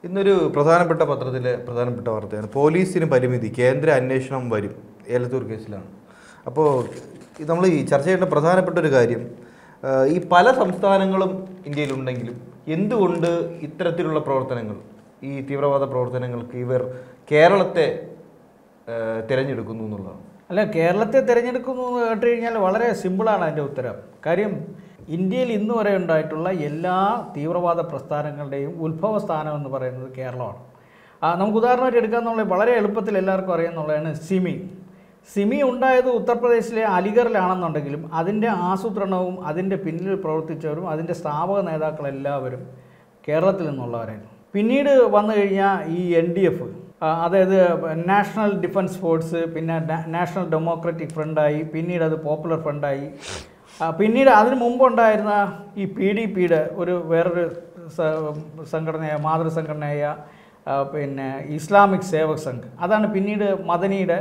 ഇന്നൊരു പ്രധാനപ്പെട്ട പത്രത്തിലെ പ്രധാനപ്പെട്ട വാർത്തയാണ് പോലീസിന് പരിമിതി കേന്ദ്ര അന്വേഷണം വരും ഏലത്തൂർ കേസിലാണ് അപ്പോൾ നമ്മൾ ഈ ചർച്ച ചെയ്യേണ്ട പ്രധാനപ്പെട്ട ഒരു കാര്യം ആ, ഈ പല സംസ്ഥാനങ്ങളും ഇന്ത്യയിലുണ്ടെങ്കിലും എന്തുകൊണ്ട് ഇത്തരത്തിലുള്ള പ്രവർത്തനങ്ങൾ ഈ തീവ്രവാദ പ്രവർത്തനങ്ങൾക്ക് ഇവർ കേരളത്തെ ആ, തിരഞ്ഞെടുക്കുന്നു എന്നുള്ളതാണ് അല്ല കേരളത്തെ തിരഞ്ഞെടുക്കുന്നു എന്ന് കേട്ട് കഴിഞ്ഞാൽ വളരെ സിമ്പിളാണ് അതിൻ്റെ ഉത്തരം കാര്യം ഇന്ത്യയിൽ ഇന്ന് വരെ ഉണ്ടായിട്ടുള്ള എല്ലാ തീവ്രവാദ പ്രസ്ഥാനങ്ങളുടെയും ഉത്ഭവ സ്ഥാനം എന്ന് പറയുന്നത് കേരളമാണ് ആ, നമുക്ക് ഉദാഹരണമായിട്ട് എടുക്കാന്നുള്ള വളരെ എളുപ്പത്തിൽ എല്ലാവർക്കും അറിയാമെന്നുള്ളതാണ് സിമി സിമി ഉണ്ടായത് ഉത്തർപ്രദേശിലെ അലിഗറിലാണെന്നുണ്ടെങ്കിലും അതിൻ്റെ ആസൂത്രണവും അതിൻ്റെ പിന്നിൽ പ്രവർത്തിച്ചവരും അതിൻ്റെ സ്ഥാപക നേതാക്കളെല്ലാവരും കേരളത്തിൽ നിന്നുള്ളവരായിരുന്നു പിന്നീട് വന്നു കഴിഞ്ഞാൽ ഈ എൻ ഡി എഫ് അതായത് നാഷണൽ ഡിഫൻസ് ഫോഴ്സ് പിന്നെ നാ- നാഷണൽ ഡെമോക്രാറ്റിക് ഫ്രണ്ടായി പിന്നീട് അത് പോപ്പുലർ ഫ്രണ്ടായി ആ, പിന്നീട് അതിന് മുമ്പുണ്ടായിരുന്ന ഈ പി ഡി പിയുടെ ഒരു വേറൊരു സ- സംഘടനയായ മാതൃസംഘടനയായ ആ, പിന്നെ ഇസ്ലാമിക് സേവക് സംഘ് അതാണ് പിന്നീട് മദനിയുടെ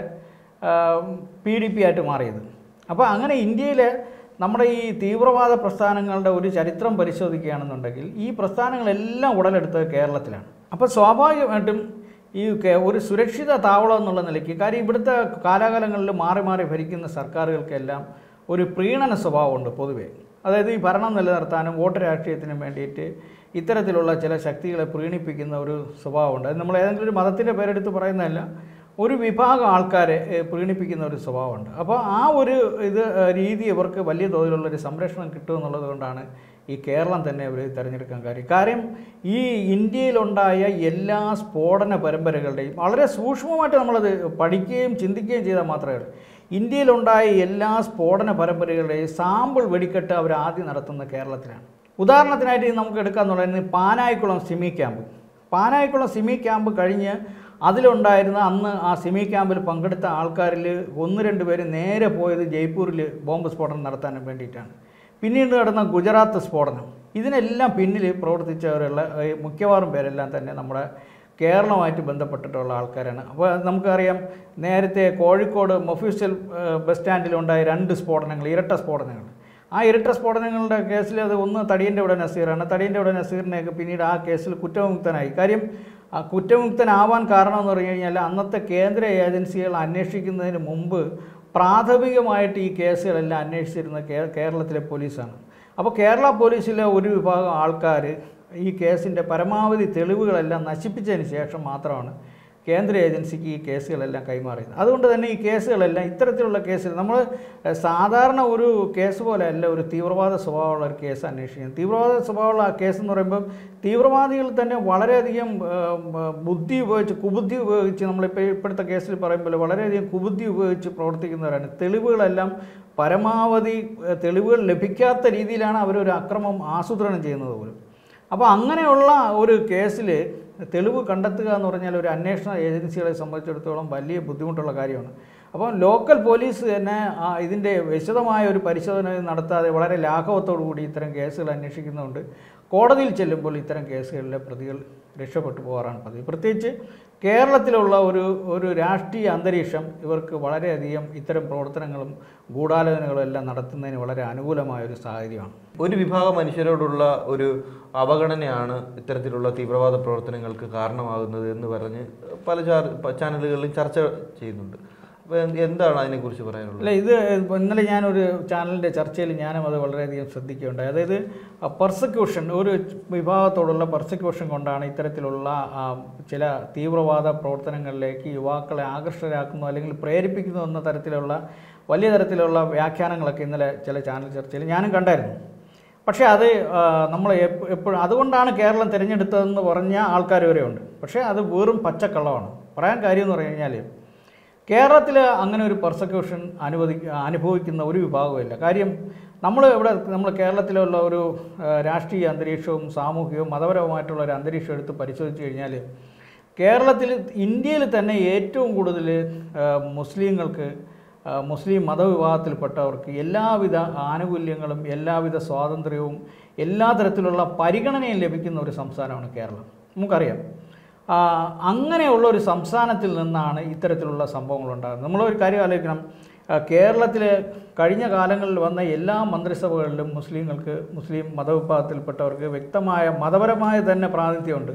പി ഡി പി ആയിട്ട് മാറിയത് അപ്പോൾ അങ്ങനെ ഇന്ത്യയിൽ നമ്മുടെ ഈ തീവ്രവാദ പ്രസ്ഥാനങ്ങളുടെ ഒരു ചരിത്രം പരിശോധിക്കുകയാണെന്നുണ്ടെങ്കിൽ ഈ പ്രസ്ഥാനങ്ങളെല്ലാം ഉടലെടുത്തത് കേരളത്തിലാണ് അപ്പോൾ സ്വാഭാവികമായിട്ടും ഈ കേ- ഒരു സുരക്ഷിത താവളം എന്നുള്ള നിലയ്ക്ക് കാര്യം ഇവിടുത്തെ കാലാകാലങ്ങളിൽ മാറി മാറി ഭരിക്കുന്ന സർക്കാരുകൾക്കെല്ലാം ഒരു പ്രീണന സ്വഭാവമുണ്ട് പൊതുവേ അതായത് ഈ ഭരണം നിലനിർത്താനും വോട്ട് രാഷ്ട്രീയത്തിനും വേണ്ടിയിട്ട് ഇത്തരത്തിലുള്ള ചില ശക്തികളെ പ്രീണിപ്പിക്കുന്ന ഒരു സ്വഭാവമുണ്ട് അത് നമ്മൾ ഏതെങ്കിലും ഒരു മതത്തിൻ്റെ പേരെടുത്ത് പറയുന്നതല്ല ഒരു വിഭാഗം ആൾക്കാരെ ഏഹ്, പ്രീണിപ്പിക്കുന്ന ഒരു സ്വഭാവമുണ്ട് അപ്പോൾ ആ ഒരു ഇത് ഏഹ്, രീതി ഇവർക്ക് വലിയ തോതിലുള്ള ഒരു സംരക്ഷണം കിട്ടുമെന്നുള്ളത് കൊണ്ടാണ് ഈ കേരളം തന്നെ ഇവർ തിരഞ്ഞെടുക്കാൻ കാര്യം കാര്യം ഈ ഇന്ത്യയിലുണ്ടായ എല്ലാ സ്ഫോടന പരമ്പരകളുടെയും വളരെ സൂക്ഷ്മമായിട്ട് നമ്മളത് പഠിക്കുകയും ചിന്തിക്കുകയും ചെയ്താൽ മാത്രമേ ഉള്ളൂ ഇന്ത്യയിലുണ്ടായ എല്ലാ സ്ഫോടന പരമ്പരകളുടെയും സാമ്പിൾ വെടിക്കെട്ട് അവർ ആദ്യം നടത്തുന്നത് കേരളത്തിലാണ് ഉദാഹരണത്തിനായിട്ട് ഇത് നമുക്ക് എടുക്കാന്നുള്ളത് Panayikulam SIMI camp Panayikulam SIMI camp കഴിഞ്ഞ് അതിലുണ്ടായിരുന്ന അന്ന് ആ സിമി ക്യാമ്പിൽ പങ്കെടുത്ത ആൾക്കാരിൽ ഒന്ന് രണ്ട് പേര് നേരെ പോയത് ജയ്പൂരിൽ ബോംബ് സ്ഫോടനം നടത്താൻ വേണ്ടിയിട്ടാണ് പിന്നീട് നടന്ന ഗുജറാത്ത് സ്ഫോടനം ഇതിനെല്ലാം പിന്നിൽ പ്രവർത്തിച്ചവരുള്ള ഏഹ്, മിക്കവാറും പേരെല്ലാം തന്നെ നമ്മുടെ കേരളമായിട്ട് ബന്ധപ്പെട്ടിട്ടുള്ള ആൾക്കാരാണ് അപ്പോൾ നമുക്കറിയാം നേരത്തെ കോഴിക്കോട് മൊഫീഷ്യൽ ഏഹ്, ബസ് സ്റ്റാൻഡിലുണ്ടായ രണ്ട് സ്ഫോടനങ്ങൾ ഇരട്ട സ്ഫോടനങ്ങൾ ആ ഇരട്ട സ്ഫോടനങ്ങളുടെ കേസിൽ അത് ഒന്ന് തടിയൻ്റെ ഇവിടെ നസീറാണ് തടിയൻ്റെ ഇവിടെ നസീറിനെയൊക്കെ പിന്നീട് ആ കേസിൽ കുറ്റവിമുക്തനായി കാര്യം ആ കുറ്റവിമുക്തനാവാൻ കാരണം എന്ന് പറഞ്ഞു കഴിഞ്ഞാൽ അന്നത്തെ കേന്ദ്ര ഏജൻസികൾ അന്വേഷിക്കുന്നതിന് മുമ്പ് പ്രാഥമികമായിട്ട് ഈ കേസുകളെല്ലാം അന്വേഷിച്ചിരുന്ന കേ കേരളത്തിലെ പോലീസാണ് അപ്പോൾ കേരള പോലീസിലെ ഒരു വിഭാഗം ആൾക്കാർ ഈ കേസിൻ്റെ പരമാവധി തെളിവുകളെല്ലാം നശിപ്പിച്ചതിന് ശേഷം മാത്രമാണ് കേന്ദ്ര ഏജൻസിക്ക് ഈ കേസുകളെല്ലാം കൈമാറിയത് അതുകൊണ്ട് തന്നെ ഈ കേസുകളെല്ലാം ഇത്തരത്തിലുള്ള കേസുകൾ നമ്മൾ എഹ്, സാധാരണ ഒരു കേസ് പോലെ അല്ല ഒരു തീവ്രവാദ സ്വഭാവമുള്ള ഒരു കേസ് അന്വേഷിക്കുന്നത് തീവ്രവാദ സ്വഭാവമുള്ള ആ കേസ് എന്ന് പറയുമ്പോൾ തീവ്രവാദികൾ തന്നെ വളരെയധികം ഏഹ്, ബുദ്ധി ഉപയോഗിച്ച് കുബുദ്ധി ഉപയോഗിച്ച് നമ്മളിപ്പോൾ ഇപ്പോഴത്തെ കേസിൽ പറയുമ്പോൾ വളരെയധികം കുബുദ്ധി ഉപയോഗിച്ച് പ്രവർത്തിക്കുന്നവരാണ് തെളിവുകളെല്ലാം പരമാവധി ഏഹ്, തെളിവുകൾ ലഭിക്കാത്ത രീതിയിലാണ് അവരൊരു അക്രമം ആസൂത്രണം ചെയ്യുന്നത് പോലും അപ്പോൾ അങ്ങനെയുള്ള ഒരു കേസിൽ തെളിവ് കണ്ടെത്തുക എന്ന് പറഞ്ഞാൽ ഒരു അന്വേഷണ ഏജൻസികളെ സംബന്ധിച്ചിടത്തോളം വലിയ ബുദ്ധിമുട്ടുള്ള കാര്യമാണ് അപ്പോൾ ലോക്കൽ പോലീസ് തന്നെ ആ ഇതിൻ്റെ വിശദമായ ഒരു പരിശോധന നടത്താതെ വളരെ ലാഘവത്തോടു കൂടി ഇത്തരം കേസുകൾ അന്വേഷിക്കുന്നതുകൊണ്ട് കോടതിയിൽ ചെല്ലുമ്പോൾ ഇത്തരം കേസുകളിലെ പ്രതികൾ രക്ഷപ്പെട്ടു പോകാറാണ് പതിവ് പ്രത്യേകിച്ച് കേരളത്തിലുള്ള ഒരു ഒരു രാഷ്ട്രീയ അന്തരീക്ഷം ഇവർക്ക് വളരെയധികം ഇത്തരം പ്രവർത്തനങ്ങളും ഗൂഢാലോചനകളും എല്ലാം നടത്തുന്നതിന് വളരെ അനുകൂലമായ ഒരു സാഹചര്യമാണ് ഒരു വിഭാഗം മനുഷ്യരോടുള്ള ഒരു അവഗണനയാണ് ഇത്തരത്തിലുള്ള തീവ്രവാദ പ്രവർത്തനങ്ങൾക്ക് കാരണമാകുന്നത് എന്ന് പറഞ്ഞ് പല ചാ- പ- ചാനലുകളിലും ചർച്ച ചെയ്യുന്നുണ്ട് അപ്പോൾ എന്താണ് അതിനെക്കുറിച്ച് പറയാനുള്ളത് അല്ല ഇത് ഇന്നലെ ഞാനൊരു ചാനലിൻ്റെ ചർച്ചയിൽ ഞാനും അത് വളരെയധികം ശ്രദ്ധിക്കുകയുണ്ടായി അതായത് പെർസെക്യൂഷൻ ഒരു വിഭാഗത്തോടുള്ള പെർസെക്യൂഷൻ കൊണ്ടാണ് ഇത്തരത്തിലുള്ള ആ, ചില തീവ്രവാദ പ്രവർത്തനങ്ങളിലേക്ക് യുവാക്കളെ ആകർഷകരാക്കുന്നു അല്ലെങ്കിൽ പ്രേരിപ്പിക്കുന്നു എന്ന തരത്തിലുള്ള വലിയ തരത്തിലുള്ള വ്യാഖ്യാനങ്ങളൊക്കെ ഇന്നലെ ചില ചാനൽ ചർച്ചയിൽ ഞാനും കണ്ടായിരുന്നു പക്ഷേ അത് നമ്മൾ എപ്പോഴും അതുകൊണ്ടാണ് കേരളം തിരഞ്ഞെടുത്തതെന്ന് പറഞ്ഞ ആൾക്കാർ വരെ ഉണ്ട് പക്ഷേ അത് വെറും പച്ചക്കള്ളമാണ് പറയാൻ കാര്യം എന്ന് പറഞ്ഞു കഴിഞ്ഞാൽ കേരളത്തിൽ അങ്ങനെ ഒരു പെർസെക്യൂഷൻ അനുവദി അനുഭവിക്കുന്ന ഒരു വിഭാഗമില്ല കാര്യം നമ്മൾ ഇവിടെ നമ്മൾ കേരളത്തിലുള്ള ഒരു ആ, രാഷ്ട്രീയ അന്തരീക്ഷവും സാമൂഹികവും മതപരവുമായിട്ടുള്ള ഒരു അന്തരീക്ഷം എടുത്ത് പരിശോധിച്ച് കഴിഞ്ഞാൽ കേരളത്തിൽ ഇന്ത്യയിൽ തന്നെ ഏറ്റവും കൂടുതൽ ആ, മുസ്ലിങ്ങൾക്ക് ആ, മുസ്ലിം മതവിഭാഗത്തിൽപ്പെട്ടവർക്ക് എല്ലാവിധ ആനുകൂല്യങ്ങളും എല്ലാവിധ സ്വാതന്ത്ര്യവും എല്ലാ തരത്തിലുള്ള പരിഗണനയും ലഭിക്കുന്ന ഒരു സംസ്ഥാനമാണ് കേരളം നമുക്കറിയാം ആ, അങ്ങനെയുള്ള ഒരു സംസ്ഥാനത്തിൽ നിന്നാണ് ഇത്തരത്തിലുള്ള സംഭവങ്ങൾ ഉണ്ടാകുന്നത് നമ്മളൊരു കാര്യം ആലോചിക്കണം ആ, കേരളത്തിൽ കഴിഞ്ഞ കാലങ്ങളിൽ വന്ന എല്ലാ മന്ത്രിസഭകളിലും മുസ്ലിങ്ങൾക്ക് മുസ്ലിം മതവിഭാഗത്തിൽപ്പെട്ടവർക്ക് വ്യക്തമായ മതപരമായ തന്നെ പ്രാതിനിധ്യമുണ്ട്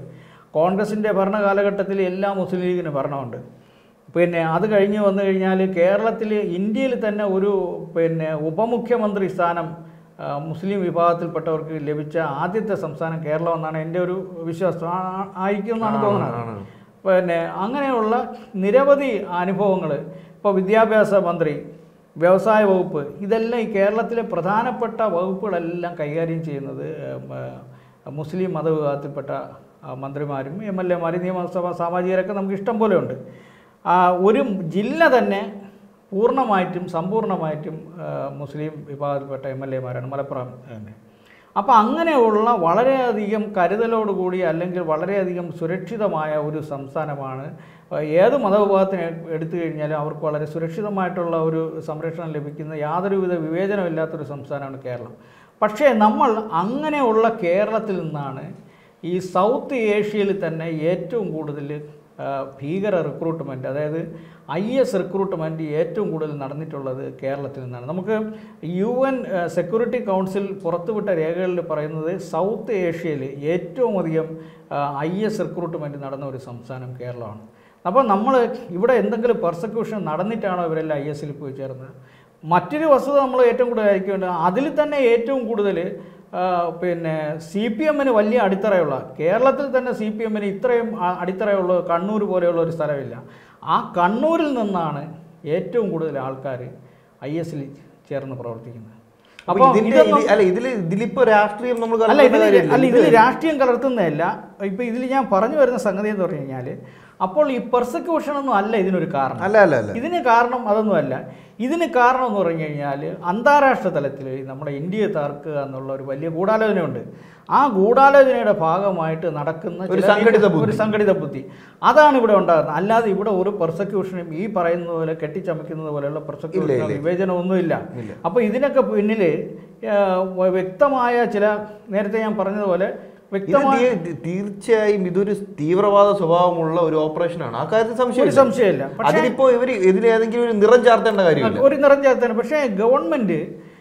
കോൺഗ്രസിൻ്റെ ഭരണകാലഘട്ടത്തിൽ എല്ലാ മുസ്ലിം ലീഗിന് ഭരണമുണ്ട് പിന്നെ അത് കഴിഞ്ഞ് വന്നു കഴിഞ്ഞാൽ കേരളത്തിൽ ഇന്ത്യയിൽ തന്നെ ഒരു പിന്നെ ഉപമുഖ്യമന്ത്രി സ്ഥാനം ആ, മുസ്ലിം വിഭാഗത്തിൽപ്പെട്ടവർക്ക് ലഭിച്ച ആദ്യത്തെ സംസ്ഥാനം കേരളം എന്നാണ് എൻ്റെ ഒരു വിശ്വാസം ആ- ആ- ആയിരിക്കും എന്നാണ് തോന്നുന്നത് പിന്നെ അങ്ങനെയുള്ള നിരവധി അനുഭവങ്ങൾ ഇപ്പോൾ വിദ്യാഭ്യാസ മന്ത്രി വ്യവസായ വകുപ്പ് ഇതെല്ലാം ഈ കേരളത്തിലെ പ്രധാനപ്പെട്ട വകുപ്പുകളെല്ലാം കൈകാര്യം ചെയ്യുന്നത് ഉം, ആ, മുസ്ലിം മതവിഭാഗത്തിൽപ്പെട്ട ആ, മന്ത്രിമാരും എം എൽ എമാരും നിയമസഭാ സാമാജികരൊക്കെ നമുക്ക് ഇഷ്ടം പോലെ ഉണ്ട് ആ, ഒരു ജില്ല തന്നെ പൂർണ്ണമായിട്ടും സമ്പൂർണ്ണമായിട്ടും ആ, മുസ്ലിം വിഭാഗത്തിൽപ്പെട്ട എം എൽ എമാരാണ് മലപ്പുറം തന്നെ അപ്പോൾ അങ്ങനെയുള്ള വളരെയധികം കരുതലോടുകൂടി അല്ലെങ്കിൽ വളരെയധികം സുരക്ഷിതമായ ഒരു സംസ്ഥാനമാണ് ഏത് മതവിഭാഗത്തിന് എടുത്തു കഴിഞ്ഞാലും അവർക്ക് വളരെ സുരക്ഷിതമായിട്ടുള്ള ഒരു സംരക്ഷണം ലഭിക്കുന്ന യാതൊരുവിധ വിവേചനമില്ലാത്തൊരു സംസ്ഥാനമാണ് കേരളം പക്ഷേ നമ്മൾ അങ്ങനെയുള്ള കേരളത്തിൽ നിന്നാണ് ഈ സൗത്ത് ഏഷ്യയിൽ തന്നെ ഏറ്റവും കൂടുതൽ ആ, ഭീകര റിക്രൂട്ട്മെൻറ്റ് അതായത് ഐ എസ് റിക്രൂട്ട്മെൻറ്റ് ഏറ്റവും കൂടുതൽ നടന്നിട്ടുള്ളത് കേരളത്തിൽ നിന്നാണ് നമുക്ക് യു എൻ സെക്യൂരിറ്റി കൗൺസിൽ പുറത്തുവിട്ട രേഖകളിൽ പറയുന്നത് സൗത്ത് ഏഷ്യയിൽ ഏറ്റവും അധികം ഐ എസ് റിക്രൂട്ട്മെൻറ്റ് നടന്ന ഒരു സംസ്ഥാനം കേരളമാണ് അപ്പോൾ നമ്മൾ ഇവിടെ എന്തെങ്കിലും പെർസെക്യൂഷൻ നടന്നിട്ടാണോ ഇവരെല്ലാം ഐ എസിൽ പോയി ചേർന്നത് മറ്റൊരു വസ്തുത നമ്മൾ ഏറ്റവും കൂടുതൽ ആയിരിക്കേണ്ടത് അതിൽ തന്നെ ഏറ്റവും കൂടുതൽ ആ, പിന്നെ സി പി എമ്മിന് വലിയ അടിത്തറയുള്ള കേരളത്തിൽ തന്നെ സി പി എമ്മിന് ഇത്രയും ആ, അടിത്തറയുള്ള കണ്ണൂർ പോലെയുള്ള ഒരു സ്ഥലമില്ല ആ കണ്ണൂരിൽ നിന്നാണ് ഏറ്റവും കൂടുതൽ ആൾക്കാർ ഐ എസിൽ ചേർന്ന് പ്രവർത്തിക്കുന്നത് അപ്പൊ അപ്പോൾ ഇതിന്റെ ഇതൊന്നും ഇത് അല്ല ഇതില് ഇതിലിപ്പോ രാഷ്ട്രീയം നമ്മൾ അല്ല കലർത്തുന്ന ഇതിൽ കാര്യമില്ല. അല്ല ഇത് ഇതിൽ രാഷ്ട്രീയം കലർത്തുന്നതല്ല ഇപ്പം ഇതിൽ ഞാൻ പറഞ്ഞു വരുന്ന സംഗതി എന്ന് പറഞ്ഞു കഴിഞ്ഞാൽ അപ്പോൾ ഈ പെർസെക്യൂഷൻ ഒന്നും അല്ല ഇതിനൊരു കാരണം അല്ല അല്ല അല്ല ഇതിന് കാരണം അതൊന്നുമല്ല ഇതിന് കാരണം എന്ന് പറഞ്ഞു കഴിഞ്ഞാൽ അന്താരാഷ്ട്ര തലത്തിൽ നമ്മുടെ ഇന്ത്യയെ തകർക്കുക എന്നുള്ള ഒരു വലിയ ഗൂഢാലോചനയുണ്ട് ആ ഗൂഢാലോചനയുടെ ഭാഗമായിട്ട് നടക്കുന്ന ഒരു ചില സംഘടിത ഒരു ബുദ്ധി. സംഘടിത ബുദ്ധി അതാണ് ഇവിടെ ഉണ്ടാകുന്നത് അല്ലാതെ ഇവിടെ ഒരു പെർസെക്യൂഷനും ഈ പറയുന്നത് പോലെ കെട്ടിച്ചമയ്ക്കുന്നത് പോലെയുള്ള പെർസെക്യൂഷൻ ഇല്ല. വിവേചനമൊന്നുമില്ല ഇല്ല. അപ്പോൾ ഇതിനൊക്കെ പിന്നിൽ വ്യക്തമായ ചില നേരത്തെ ഞാൻ പറഞ്ഞതുപോലെ ഇത് വ്യക്തമായ തീ- തീർച്ചയായും ഇതൊരു തീവ്രവാദ സ്വഭാവമുള്ള ഒരു ഓപ്പറേഷനാണ് ആ കാര്യത്തിൽ ഒരു സംശയം സംശയമില്ല പക്ഷേ അതിലിപ്പോ ഇവര് ഇതിലേതെങ്കിലും ഒരു നിറം ചാർത്തേണ്ട കാര്യമില്ല ഒരു നിറം ചേർത്താണ് പക്ഷേ ഗവൺമെൻറ്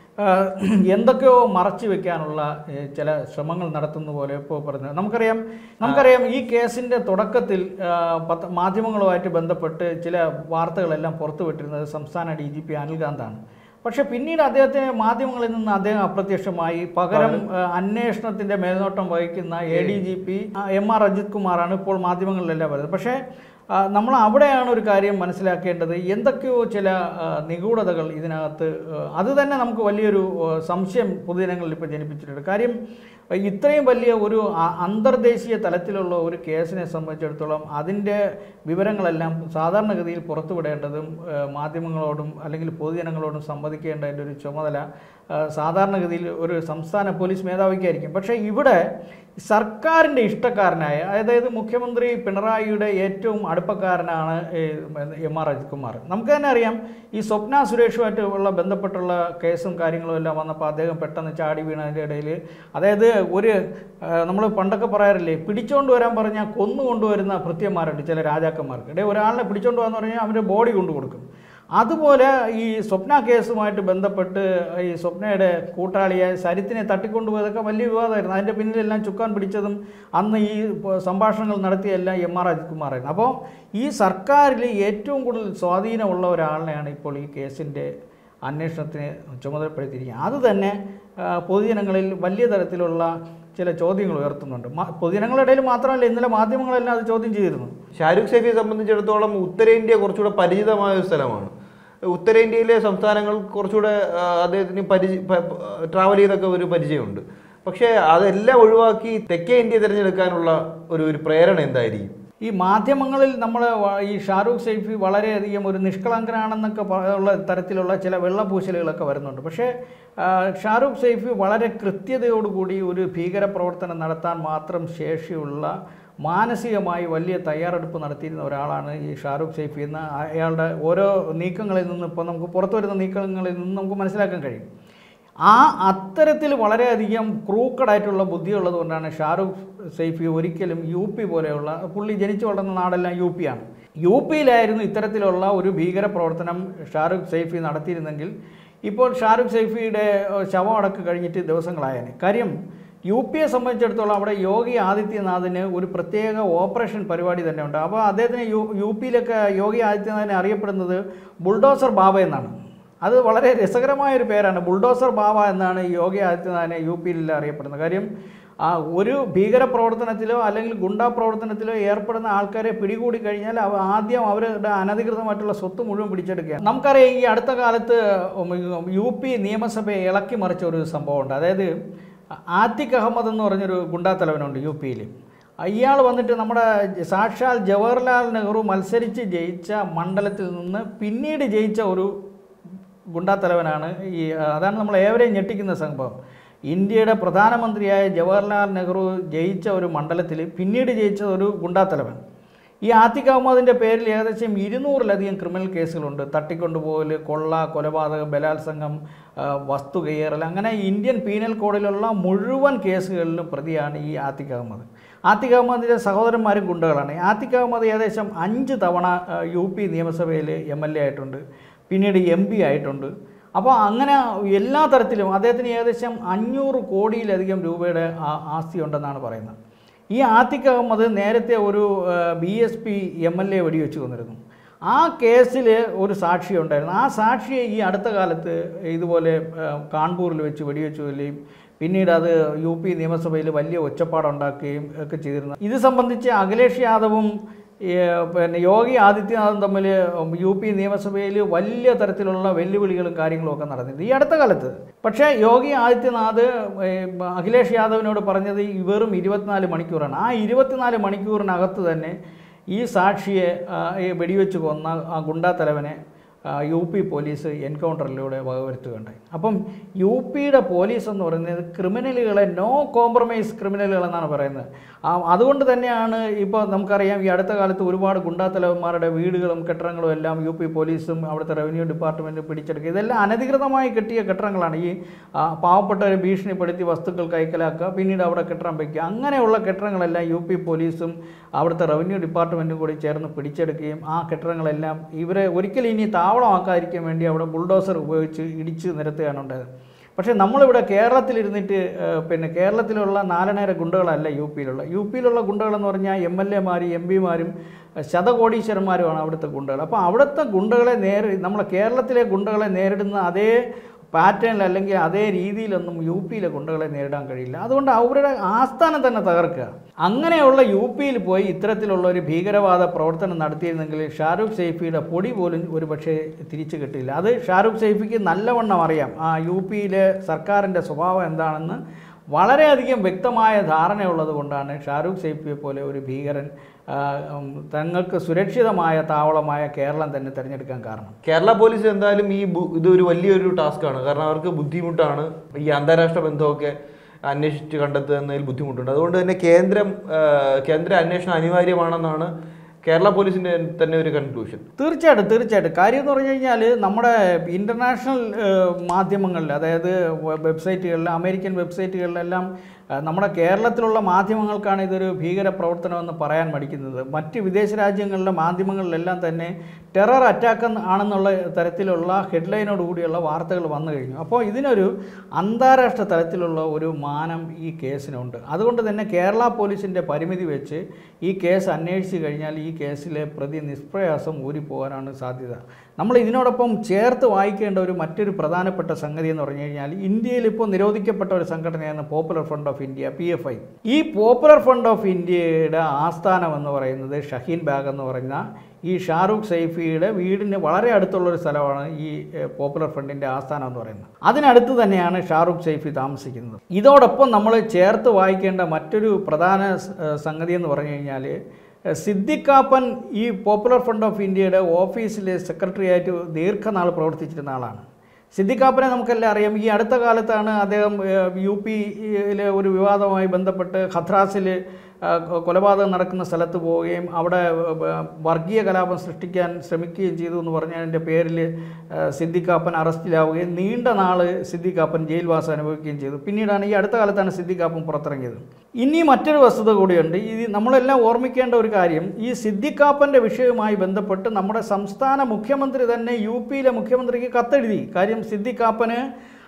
എന്തൊക്കെയോ മറച്ചു വെക്കാനുള്ള ഏ, ചില ശ്രമങ്ങൾ നടത്തുന്ന പോലെ ഇപ്പോൾ പറഞ്ഞു നമുക്കറിയാം നമുക്കറിയാം ഈ കേസിൻ്റെ തുടക്കത്തിൽ ആ, പത്ര മാധ്യമങ്ങളുമായിട്ട് ബന്ധപ്പെട്ട് ചില വാർത്തകളെല്ലാം പുറത്തുവിട്ടിരുന്നത് സംസ്ഥാന ഡി ജി പി അനിൽകാന്താണ് പക്ഷെ പിന്നീട് അദ്ദേഹത്തിന് മാധ്യമങ്ങളിൽ നിന്ന് അദ്ദേഹം അപ്രത്യക്ഷമായി പകരം ആ, അന്വേഷണത്തിന്റെ മേൽനോട്ടം വഹിക്കുന്ന A D G P M R Ajith കുമാറാണ് ഇപ്പോൾ മാധ്യമങ്ങളിലെല്ലാം വരുന്നത് പക്ഷേ ആ, നമ്മൾ അവിടെയാണ് ഒരു കാര്യം മനസ്സിലാക്കേണ്ടത് എന്തൊക്കെയോ ചില ആ, നിഗൂഢതകൾ ഇതിനകത്ത് ആ, അത് തന്നെ നമുക്ക് വലിയൊരു ആ, സംശയം പൊതുജനങ്ങളിൽ ഇപ്പോൾ ജനിപ്പിച്ചിട്ടുണ്ട് കാര്യം ആ, ഇത്രയും വലിയ ഒരു അ- അന്തർദേശീയ തലത്തിലുള്ള ഒരു കേസിനെ സംബന്ധിച്ചിടത്തോളം അതിൻ്റെ വിവരങ്ങളെല്ലാം സാധാരണഗതിയിൽ പുറത്തുവിടേണ്ടതും ആ, മാധ്യമങ്ങളോടും അല്ലെങ്കിൽ പൊതുജനങ്ങളോടും സംവദിക്കേണ്ടതിൻ്റെ ഒരു ചുമതല ആ, സാധാരണഗതിയിൽ ഒരു സംസ്ഥാന പോലീസ് മേധാവിക്കായിരിക്കും പക്ഷേ ഇവിടെ സർക്കാരിൻ്റെ ഇഷ്ടക്കാരനായ അതായത് മുഖ്യമന്ത്രി പിണറായിയുടെ ഏറ്റവും അടുപ്പക്കാരനാണ് ഈ എം ആർ അജിത് കുമാർ നമുക്ക് തന്നെ അറിയാം ഈ സ്വപ്ന സുരേഷുമായിട്ട് ഉള്ള ബന്ധപ്പെട്ടുള്ള കേസും കാര്യങ്ങളും എല്ലാം വന്നപ്പോൾ അദ്ദേഹം പെട്ടെന്ന് ചാടി വീണതിൻ്റെ ഇടയിൽ അതായത് ഒരു നമ്മൾ പണ്ടൊക്കെ പറയാറില്ലേ പിടിച്ചോണ്ട് വരാൻ പറഞ്ഞാൽ കൊന്നു കൊണ്ടുവരുന്ന ഭൃത്യന്മാരുണ്ട് ചില രാജാക്കന്മാർക്ക് ഇടയിൽ ഒരാളിനെ പിടിച്ചോണ്ട് വന്നു പറഞ്ഞാൽ അവൻ്റെ ബോഡി കൊണ്ടു കൊടുക്കും അതുപോലെ ഈ സ്വപ്ന കേസുമായിട്ട് ബന്ധപ്പെട്ട് ഈ സ്വപ്നയുടെ കൂട്ടാളിയെ സരിത്തിനെ തട്ടിക്കൊണ്ടുപോയതൊക്കെ വലിയ വിവാദമായിരുന്നു അതിൻ്റെ പിന്നിലെല്ലാം ചുക്കാൻ പിടിച്ചതും അന്ന് ഈ പ- സംഭാഷണങ്ങൾ നടത്തിയെല്ലാം എം ആർ അജിത് കുമാറായിരുന്നു അപ്പോൾ ഈ സർക്കാരിൽ ഏറ്റവും കൂടുതൽ സ്വാധീനമുള്ള ഒരാളിനെയാണ് ഇപ്പോൾ ഈ കേസിൻ്റെ അന്വേഷണത്തിന് ചുമതലപ്പെടുത്തിയിരിക്കുന്നത് അത് തന്നെ ആ, പൊതുജനങ്ങളിൽ വലിയ തരത്തിലുള്ള ചില ചോദ്യങ്ങൾ ഉയർത്തുന്നുണ്ട് മ- പൊതുജനങ്ങളുടെ ഇടയിൽ മാത്രമല്ല ഇന്നലെ മാധ്യമങ്ങളെല്ലാം അത് ചോദ്യം ചെയ്തിരുന്നു ഷാരൂഖ് സൈഫിയെ സംബന്ധിച്ചിടത്തോളം ഉത്തരേന്ത്യ കുറച്ചുകൂടെ പരിചിതമായ ഒരു സ്ഥലമാണ് ഉത്തരേന്ത്യയിലെ സംസ്ഥാനങ്ങൾ കുറച്ചുകൂടെ ആ, അദ്ദേഹത്തിന് പരിചയ ട്രാവൽ ചെയ്തൊക്കെ ഒരു പരിചയമുണ്ട് പക്ഷേ അതെല്ലാം ഒഴിവാക്കി തെക്കേ ഇന്ത്യ തിരഞ്ഞെടുക്കാനുള്ള ഒരു ഒരു പ്രേരണ എന്തായിരിക്കും ഈ മാധ്യമങ്ങളിൽ നമ്മൾ ഈ ഷാരൂഖ് സൈഫി വളരെയധികം ഒരു നിഷ്കളങ്കനാണെന്നൊക്കെ പ- ഉള്ള തരത്തിലുള്ള ചില വെള്ളപൂശലുകളൊക്കെ വരുന്നുണ്ട് പക്ഷേ ആ, ഷാരൂഖ് സൈഫി വളരെ കൃത്യതയോടുകൂടി ഒരു ഭീകര പ്രവർത്തനം നടത്താൻ മാത്രം ശേഷിയുള്ള മാനസികമായി വലിയ തയ്യാറെടുപ്പ് നടത്തിയിരുന്ന ഒരാളാണ് ഈ ഷാരൂഖ് സൈഫി എന്ന് അയാളുടെ ഓരോ നീക്കങ്ങളിൽ നിന്ന് ഇപ്പോൾ നമുക്ക് പുറത്തു വരുന്ന നീക്കങ്ങളിൽ നിന്ന് നമുക്ക് മനസ്സിലാക്കാൻ കഴിയും ആ അത്തരത്തിൽ വളരെയധികം ക്രൂക്കഡായിട്ടുള്ള ബുദ്ധിയുള്ളത് കൊണ്ടാണ് ഷാരൂഖ് സൈഫി ഒരിക്കലും യു പി പോലെയുള്ള പുള്ളി ജനിച്ചു വളർന്ന നാടെല്ലാം യു പി ആണ് യു പിയിലായിരുന്നു ഇത്തരത്തിലുള്ള ഒരു ഭീകര പ്രവർത്തനം ഷാരൂഖ് സൈഫി നടത്തിയിരുന്നെങ്കിൽ ഇപ്പോൾ ഷാരൂഖ് സൈഫിയുടെ ഏഹ്, ശവമടക്ക് കഴിഞ്ഞിട്ട് ദിവസങ്ങളായേനെ കാര്യം യു പിയെ സംബന്ധിച്ചിടത്തോളം അവിടെ യോഗി ആദിത്യനാഥിന് ഒരു പ്രത്യേക ഓപ്പറേഷൻ പരിപാടി തന്നെ ഉണ്ട് അപ്പോൾ അദ്ദേഹത്തിന് യു യു പിയിലൊക്കെ യോഗി ആദിത്യനാഥിനെ അറിയപ്പെടുന്നത് ബുൾഡോസർ ബാബ എന്നാണ് അത് വളരെ രസകരമായ ഒരു പേരാണ് ബുൾഡോസർ ബാബ എന്നാണ് ഈ യോഗി ആദിത്യനാഥിനെ യു പിയിൽ അറിയപ്പെടുന്നത് കാര്യം ആ ഒരു ഭീകര പ്രവർത്തനത്തിലോ അല്ലെങ്കിൽ ഗുണ്ടാ പ്രവർത്തനത്തിലോ ഏർപ്പെടുന്ന ആൾക്കാരെ പിടികൂടി കഴിഞ്ഞാൽ അവ ആദ്യം അവരുടെ അനധികൃതമായിട്ടുള്ള സ്വത്ത് മുഴുവൻ പിടിച്ചെടുക്കുക നമുക്കറിയാം ഈ അടുത്ത കാലത്ത് യു പി നിയമസഭയെ ഇളക്കി മറിച്ച ഒരു സംഭവമുണ്ട് അതായത് ആത്തിഖ് അഹമ്മദ് എന്ന് പറഞ്ഞൊരു ഗുണ്ടാ തലവനുണ്ട് യു പിയിൽ ഇയാൾ വന്നിട്ട് നമ്മുടെ സാക്ഷാൽ ജവഹർലാൽ നെഹ്റു മത്സരിച്ച് ജയിച്ച മണ്ഡലത്തിൽ നിന്ന് പിന്നീട് ജയിച്ച ഒരു ഗുണ്ടാത്തലവനാണ് ഈ അതാണ് നമ്മൾ ഏവരെയും ഞെട്ടിക്കുന്ന സംഭവം ഇന്ത്യയുടെ പ്രധാനമന്ത്രിയായ ജവഹർലാൽ നെഹ്റു ജയിച്ച ഒരു മണ്ഡലത്തിൽ പിന്നീട് ജയിച്ച ഒരു ഗുണ്ടാത്തലവൻ ഈ ആത്തിഖ് അഹമ്മദിൻ്റെ പേരിൽ ഏകദേശം ഇരുന്നൂറിലധികം ക്രിമിനൽ കേസുകളുണ്ട് തട്ടിക്കൊണ്ടുപോകൽ കൊള്ള കൊലപാതകം ബലാത്സംഗം ആ, വസ്തു കയ്യേറൽ അങ്ങനെ ഇന്ത്യൻ പീനൽ കോഡിലുള്ള മുഴുവൻ കേസുകളിലും പ്രതിയാണ് ഈ ആത്തിഖ് അഹമ്മദ് ആത്തിഖ് അഹമ്മദിൻ്റെ സഹോദരന്മാരും ഗുണ്ടകളാണ് ആത്തിഖ് അഹമ്മദ് ഏകദേശം അഞ്ച് തവണ ആ, യു പി നിയമസഭയിൽ എം എൽ എ ആയിട്ടുണ്ട് പിന്നീട് എം പി ആയിട്ടുണ്ട് അപ്പോൾ അങ്ങനെ എല്ലാ തരത്തിലും അദ്ദേഹത്തിന് ഏകദേശം അഞ്ഞൂറ് കോടിയിലധികം രൂപയുടെ ആ- ആസ്തി ഉണ്ടെന്നാണ് പറയുന്നത് ഈ ആത്തിഖ് അഹമ്മദ് നേരത്തെ ഒരു B S P M L A വെടിവെച്ച് കൊന്നിരുന്നു ആ കേസിൽ ഒരു സാക്ഷി ഉണ്ടായിരുന്നു ആ സാക്ഷിയെ ഈ അടുത്ത കാലത്ത് ഇതുപോലെ ആ, കാൺപൂരിൽ വെച്ച് വെടിവെച്ച് കൊല്ലുകയും പിന്നീട് അത് യു പി നിയമസഭയിൽ വലിയ ഒച്ചപ്പാടുണ്ടാക്കുകയും ഒക്കെ ചെയ്തിരുന്നു ഇത് സംബന്ധിച്ച് അഖിലേഷ് യാദവും ഈ, പിന്നെ യോഗി ആദിത്യനാഥും തമ്മിൽ യു പി നിയമസഭയിൽ വലിയ തരത്തിലുള്ള വെല്ലുവിളികളും കാര്യങ്ങളും ഒക്കെ നടന്നിട്ടുണ്ട് ഈ അടുത്ത കാലത്ത് പക്ഷേ യോഗി ആദിത്യനാഥ് ഏ, അഖിലേഷ് യാദവിനോട് പറഞ്ഞത് ഈ വെറും ഇരുപത്തിനാല് മണിക്കൂറാണ് ആ ഇരുപത്തിനാല് മണിക്കൂറിനകത്ത് തന്നെ ഈ സാക്ഷിയെ ആ, ഈ വെടിവെച്ച് കൊന്ന ആ ഗുണ്ടാ തലവനെ ആ, യു പി പോലീസ് എൻകൗണ്ടറിലൂടെ വകവരുത്തുകയുണ്ടായി അപ്പം യു പിയുടെ പോലീസ് എന്ന് പറയുന്നത് ക്രിമിനലുകളെ നോ കോംപ്രമൈസ് ക്രിമിനലുകൾ എന്നാണ് പറയുന്നത് ആ, അതുകൊണ്ട് തന്നെയാണ് ഇപ്പോൾ നമുക്കറിയാം ഈ അടുത്ത കാലത്ത് ഒരുപാട് ഗുണ്ടാത്തലവന്മാരുടെ വീടുകളും കെട്ടിടങ്ങളും എല്ലാം യു പി പോലീസും അവിടുത്തെ റവന്യൂ ഡിപ്പാർട്ട്മെൻറ്റും പിടിച്ചെടുക്കുക ഇതെല്ലാം അനധികൃതമായി കെട്ടിയ കെട്ടിടങ്ങളാണ് ഈ ആ, പാവപ്പെട്ടവരെ ഭീഷണിപ്പെടുത്തി വസ്തുക്കൾ കൈക്കലാക്കുക പിന്നീട് അവിടെ കെട്ടിടം വയ്ക്കുക അങ്ങനെയുള്ള കെട്ടിടങ്ങളെല്ലാം യു പി പോലീസും അവിടുത്തെ റവന്യൂ ഡിപ്പാർട്ട്മെൻറ്റും കൂടി ചേർന്ന് പിടിച്ചെടുക്കുകയും ആ കെട്ടിടങ്ങളെല്ലാം ഇവരെ ഒരിക്കലും ഇനി താവളമാക്കാതിരിക്കാൻ വേണ്ടി അവിടെ ബുൾഡോസർ ഉപയോഗിച്ച് ഇടിച്ച് നിരത്തുകയാണ് ഉണ്ടായത് പക്ഷേ നമ്മളിവിടെ കേരളത്തിലിരുന്നിട്ട് ഏഹ്, പിന്നെ കേരളത്തിലുള്ള നാലനേര ഗുണ്ടകളല്ല യു പിയിലുള്ള യു പിയിലുള്ള ഗുണ്ടകളെന്ന് പറഞ്ഞാൽ എം എൽ എമാരും എം പിമാരും ശതകോടീശ്വരന്മാരുമാണ് അവിടുത്തെ ഗുണ്ടകൾ അപ്പോൾ അവിടുത്തെ ഗുണ്ടകളെ നേരി നമ്മളെ കേരളത്തിലെ ഗുണ്ടകളെ നേരിടുന്ന അതേ പാറ്റേണിൽ അല്ലെങ്കിൽ അതേ രീതിയിലൊന്നും യു പിയിലെ ഗുണ്ടകളെ നേരിടാൻ കഴിയില്ല അതുകൊണ്ട് അവരുടെ ആസ്ഥാനം തന്നെ തകർക്കുക അങ്ങനെയുള്ള യു പിയിൽ പോയി ഇത്തരത്തിലുള്ള ഒരു ഭീകരവാദ പ്രവർത്തനം നടത്തിയിരുന്നെങ്കിൽ ഷാരൂഖ് സൈഫിയുടെ പൊടി പോലും ഒരു പക്ഷേ തിരിച്ചു കിട്ടില്ല അത് ഷാരൂഖ് സൈഫിക്ക് നല്ലവണ്ണം അറിയാം ആ യു പിയിലെ സർക്കാരിൻ്റെ സ്വഭാവം എന്താണെന്ന് വളരെയധികം വ്യക്തമായ ധാരണയുള്ളത് കൊണ്ടാണ് ഷാരൂഖ് സൈഫിയെ പോലെ ഒരു ഭീകരൻ ആ, ഉം, തങ്ങൾക്ക് സുരക്ഷിതമായ താവളമായ കേരളം തന്നെ തിരഞ്ഞെടുക്കാൻ കാരണം കേരള പോലീസ് എന്തായാലും ഈ ബു- ഇതൊരു വലിയൊരു ടാസ്ക്കാണ് കാരണം അവർക്ക് ബുദ്ധിമുട്ടാണ് ഈ അന്താരാഷ്ട്ര ബന്ധമൊക്കെ അന്വേഷിച്ച് കണ്ടെത്തുക എന്നതിൽ ബുദ്ധിമുട്ടുണ്ട് അതുകൊണ്ട് തന്നെ കേന്ദ്രം ആ, കേന്ദ്ര അന്വേഷണം അനിവാര്യമാണെന്നാണ് കേരള പോലീസിന്റെ തന്നെ ഒരു കൺക്ലൂഷൻ തീർച്ചയായിട്ടും തീർച്ചയായിട്ടും കാര്യം എന്ന് പറഞ്ഞു കഴിഞ്ഞാൽ നമ്മുടെ ഇൻ്റർനാഷണൽ മാധ്യമങ്ങളിൽ അതായത് വെ- വെബ്സൈറ്റുകളിൽ അമേരിക്കൻ വെബ്സൈറ്റുകളിലെല്ലാം ആ, നമ്മുടെ കേരളത്തിലുള്ള മാധ്യമങ്ങൾക്കാണ് ഇതൊരു ഭീകര പ്രവർത്തനമെന്ന് പറയാൻ മടിക്കുന്നത് മറ്റ് വിദേശ രാജ്യങ്ങളിലെ മാധ്യമങ്ങളിലെല്ലാം തന്നെ ടെറർ അറ്റാക്ക് ആണെന്നുള്ള തരത്തിലുള്ള ഹെഡ്ലൈനോട് കൂടിയുള്ള വാർത്തകൾ വന്നു കഴിഞ്ഞു അപ്പോൾ ഇതിനൊരു അന്താരാഷ്ട്ര തലത്തിലുള്ള ഒരു മാനം ഈ കേസിനുണ്ട് അതുകൊണ്ട് തന്നെ കേരള പോലീസിൻ്റെ പരിമിതി വെച്ച് ഈ കേസ് അന്വേഷിച്ച് കഴിഞ്ഞാൽ ഈ കേസിലെ പ്രതി നിഷ്പ്രയാസം ഊരിപ്പോകാനാണ് സാധ്യത നമ്മൾ ഇതിനോടൊപ്പം ചേർത്ത് വായിക്കേണ്ട ഒരു മറ്റൊരു പ്രധാനപ്പെട്ട സംഗതി എന്ന് പറഞ്ഞു കഴിഞ്ഞാൽ ഇന്ത്യയിൽ ഇപ്പോൾ നിരോധിക്കപ്പെട്ട ഒരു സംഘടനയാണ് popular front of India P F I ഈ പോപ്പുലർ ഫ്രണ്ട് ഓഫ് ഇന്ത്യയുടെ ആസ്ഥാനം എന്ന് പറയുന്നത് ഷഹീൻ ബാഗ് എന്ന് പറയുന്ന ഈ ഷാറൂഖ് സൈഫിയുടെ വീടിന് വളരെ അടുത്തുള്ള ഒരു സ്ഥലമാണ് ഈ ഏഹ്, പോപ്പുലർ ഫ്രണ്ടിൻ്റെ ആസ്ഥാനം എന്ന് പറയുന്നത് അതിനടുത്ത് തന്നെയാണ് ഷാറൂഖ് സൈഫി താമസിക്കുന്നത് ഇതോടൊപ്പം നമ്മൾ ചേർത്ത് വായിക്കേണ്ട മറ്റൊരു പ്രധാന സ്- ഏഹ്, സംഗതി എന്ന് പറഞ്ഞു കഴിഞ്ഞാൽ സിദ്ദിഖാപ്പൻ ഈ പോപ്പുലർ ഫ്രണ്ട് ഓഫ് ഇന്ത്യയുടെ ഓഫീസിൽ സെക്രട്ടറി ആയിട്ട് ദീർഘനാൾ പ്രവർത്തിച്ചിരുന്ന ആളാണ് സിദ്ദിഖാപ്പനെ നമുക്കെല്ലാം അറിയാം ഈ അടുത്ത കാലത്താണ് അദ്ദേഹം ഏഹ്, യു പിയിലെ ഒരു വിവാദവുമായി ബന്ധപ്പെട്ട് ഹത്രാസിൽ ആ, കൊ- കൊലപാതകം നടക്കുന്ന സ്ഥലത്ത് പോവുകയും അവിടെ ഏഹ്, വർഗീയ കലാപം സൃഷ്ടിക്കാൻ ശ്രമിക്കുകയും ചെയ്തു എന്ന് പറഞ്ഞതിൻ്റെ പേരിൽ ഏഹ്, സിദ്ദിഖാപ്പൻ അറസ്റ്റിലാവുകയും നീണ്ട നാൾ സിദ്ദിഖാപ്പൻ ജയിൽവാസം അനുഭവിക്കുകയും ചെയ്തു പിന്നീടാണ് ഈ അടുത്ത കാലത്താണ് സിദ്ദിഖാപ്പൻ പുറത്തിറങ്ങിയത് ഇനി മറ്റൊരു വസ്തുത കൂടിയുണ്ട് ഇത് നമ്മളെല്ലാം ഓർമ്മിക്കേണ്ട ഒരു കാര്യം ഈ സിദ്ദിഖാപ്പൻ്റെ വിഷയവുമായി ബന്ധപ്പെട്ട് നമ്മുടെ സംസ്ഥാന മുഖ്യമന്ത്രി തന്നെ യു പിയിലെ മുഖ്യമന്ത്രിക്ക് കത്തെഴുതി കാര്യം സിദ്ദിഖാപ്പന്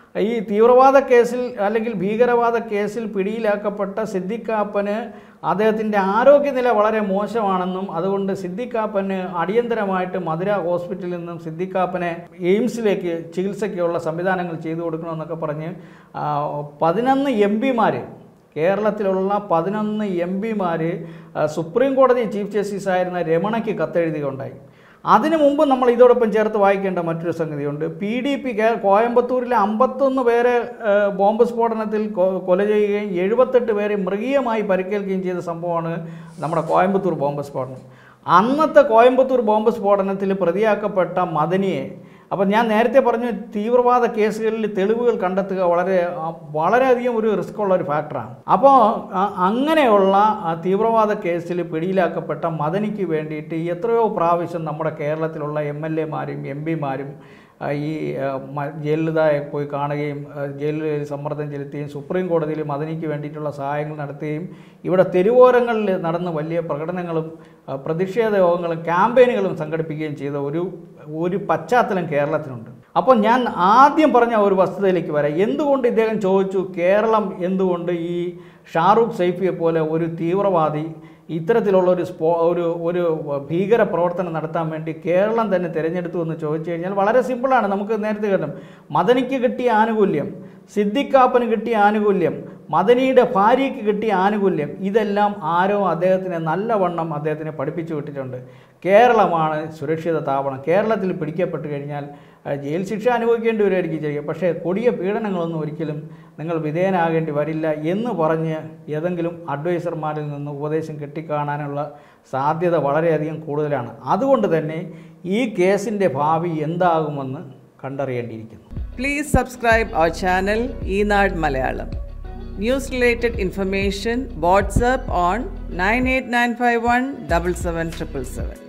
ഈ തീവ്രവാദ കേസിൽ അല്ലെങ്കിൽ ഭീകരവാദ കേസിൽ പിടിയിലാക്കപ്പെട്ട സിദ്ദിഖാപ്പന് അദ്ദേഹത്തിൻ്റെ ആരോഗ്യനില വളരെ മോശമാണെന്നും അതുകൊണ്ട് സിദ്ദിഖാപ്പന് അടിയന്തരമായിട്ട് മധുര ഹോസ്പിറ്റലിൽ നിന്നും സിദ്ദിഖാപ്പനെ എയിംസിലേക്ക് ചികിത്സയ്ക്കുള്ള സംവിധാനങ്ങൾ ചെയ്തു കൊടുക്കണമെന്നൊക്കെ പറഞ്ഞ് ആ, പതിനൊന്ന് എം പിമാർ കേരളത്തിലുള്ള പതിനൊന്ന് എം പിമാർ സുപ്രീം കോടതി ചീഫ് ജസ്റ്റിസ് ആയിരുന്ന രമണയ്ക്ക് കത്തെഴുതുകയുണ്ടായി അതിനു മുമ്പ് നമ്മൾ ഇതോടൊപ്പം ചേർത്ത് വായിക്കേണ്ട മറ്റൊരു സംഗതിയുണ്ട് പി ഡി പി കോയമ്പത്തൂരിലെ അമ്പത്തൊന്ന് പേരെ ആ, ബോംബ് സ്ഫോടനത്തിൽ കൊ- കൊല ചെയ്യുകയും എഴുപത്തെട്ട് പേരെ മൃഗീയമായി പരിക്കേൽക്കുകയും ചെയ്ത സംഭവമാണ് നമ്മുടെ കോയമ്പത്തൂർ ബോംബ് സ്ഫോടനം അന്നത്തെ കോയമ്പത്തൂർ ബോംബ് സ്ഫോടനത്തിൽ പ്രതിയാക്കപ്പെട്ട മദനിയെ അപ്പം ഞാൻ നേരത്തെ പറഞ്ഞു തീവ്രവാദ കേസുകളിൽ തെളിവുകൾ കണ്ടെത്തുക വളരെ ആ, വളരെയധികം ഒരു റിസ്ക് ഉള്ള ഒരു ഫാക്ടറാണ് അപ്പോൾ ആ- അങ്ങനെയുള്ള ആ തീവ്രവാദ കേസിൽ പിടിയിലാക്കപ്പെട്ട മദനിക്ക് വേണ്ടിയിട്ട് എത്രയോ പ്രാവശ്യം നമ്മുടെ കേരളത്തിലുള്ള എം എൽ എമാരും എം പിമാരും ഈ ആ, മ- ജയലളിതയെ പോയി കാണുകയും ആ, ജയിലിൽ സമ്മർദ്ദം ചെലുത്തുകയും സുപ്രീം കോടതിയിൽ മദനിക്ക് വേണ്ടിയിട്ടുള്ള സഹായങ്ങൾ നടത്തുകയും ഇവിടെ തെരുവോരങ്ങളിൽ നടന്ന് വലിയ പ്രകടനങ്ങളും ആ, പ്രതിഷേധ യോഗങ്ങളും ക്യാമ്പയിനുകളും സംഘടിപ്പിക്കുകയും ചെയ്ത ഒരു ഒരു പശ്ചാത്തലം കേരളത്തിനുണ്ട് അപ്പോൾ ഞാൻ ആദ്യം പറഞ്ഞ ഒരു വസ്തുതയിലേക്ക് വരാം എന്തുകൊണ്ട് ഇദ്ദേഹം ചോദിച്ചു കേരളം എന്തുകൊണ്ട് ഈ ഷാറൂഖ് സൈഫിയെ പോലെ ഒരു തീവ്രവാദി ഇത്തരത്തിലുള്ള ഒരു സ്പോ ഒരു ഒരു ഭീകര പ്രവർത്തനം നടത്താൻ വേണ്ടി കേരളം തന്നെ തിരഞ്ഞെടുത്തു എന്ന് ചോദിച്ചു കഴിഞ്ഞാൽ വളരെ സിമ്പിളാണ് നമുക്ക് നേരത്തെ കേട്ടു മദനിക്ക് കിട്ടിയ ആനുകൂല്യം സിദ്ദിഖാപ്പന് കിട്ടിയ ആനുകൂല്യം മദനിയുടെ ഭാര്യയ്ക്ക് കിട്ടിയ ആനുകൂല്യം ഇതെല്ലാം ആരോ അദ്ദേഹത്തിനെ നല്ലവണ്ണം അദ്ദേഹത്തിനെ പഠിപ്പിച്ചു വിട്ടിട്ടുണ്ട് കേരളമാണ് സുരക്ഷിത താവളം കേരളത്തിൽ പിടിക്കപ്പെട്ട് കഴിഞ്ഞാൽ ആ, ജയിൽ ശിക്ഷ അനുഭവിക്കേണ്ടി വരുമായിരിക്കും ചെയ്യുക പക്ഷേ കൊടിയ പീഡനങ്ങളൊന്നും ഒരിക്കലും നിങ്ങൾ വിധേയനാകേണ്ടി വരില്ല എന്ന് പറഞ്ഞ് ഏതെങ്കിലും അഡ്വൈസർമാരിൽ നിന്ന് ഉപദേശം കിട്ടിക്കാണാനുള്ള സാധ്യത വളരെയധികം കൂടുതലാണ് അതുകൊണ്ട് തന്നെ ഈ കേസിൻ്റെ ഭാവി എന്താകുമെന്ന് കണ്ടറിയേണ്ടിയിരിക്കുന്നു Please subscribe our channel Enad Malayalam. News related information WhatsApp on 98951 77777.